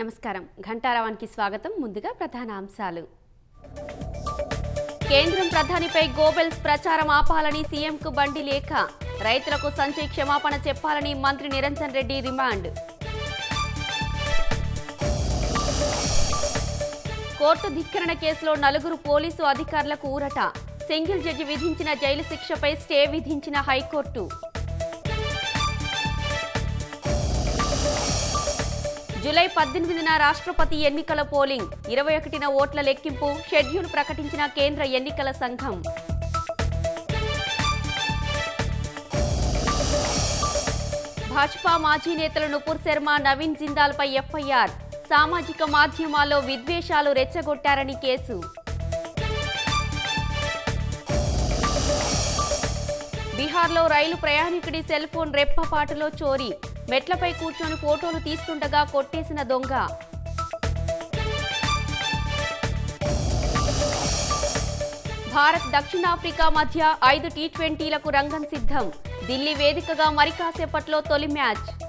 నమస్కారం ఘంటారావానికి స్వాగతం ముందుగా ప్రధాన అంశాలు కేంద్రం ప్రధానిపై గోబెల్స్ ప్రచారం ఆపాలని సీఎంకు బండి లేఖ రైతులకు సంచయ్ క్షమాపణ చెప్పాలని మంత్రి నిరంజన్ రెడ్డి రిమాండ్ కోర్టు ధిక్కరణ కేసులో నలుగురు పోలీసు అధికారులకు ఊరట సింగిల్ జడ్జి విధించిన జైలు శిక్షపై స్టే విధించిన హైకోర్టు జూలై పద్దెనిమిదిన రాష్ట్రపతి ఎన్నికల పోలింగ్ ఇరవై ఒకటిన ఓట్ల లెక్కింపు షెడ్యూల్ ప్రకటించిన కేంద్ర ఎన్నికల సంఘం భాజపా మాజీ నేతలు నుపూర్ శర్మ నవీన్ జిందాల్పై ఎఫ్ఐఆర్ సామాజిక మాధ్యమాల్లో విద్వేషాలు రెచ్చగొట్టారని కేసు బీహార్లో రైలు ప్రయాణికుడి సెల్ ఫోన్ రెప్పపాటులో చోరీ మెట్లపై కూర్చొని ఫోటోలు తీస్తుండగా కొట్టేసిన దొంగ భారత్ దక్షిణాఫ్రికా మధ్య ఐదు టీ ట్వంటీలకు రంగం సిద్ధం ఢిల్లీ వేదికగా మరి కాసేపట్లో తొలి మ్యాచ్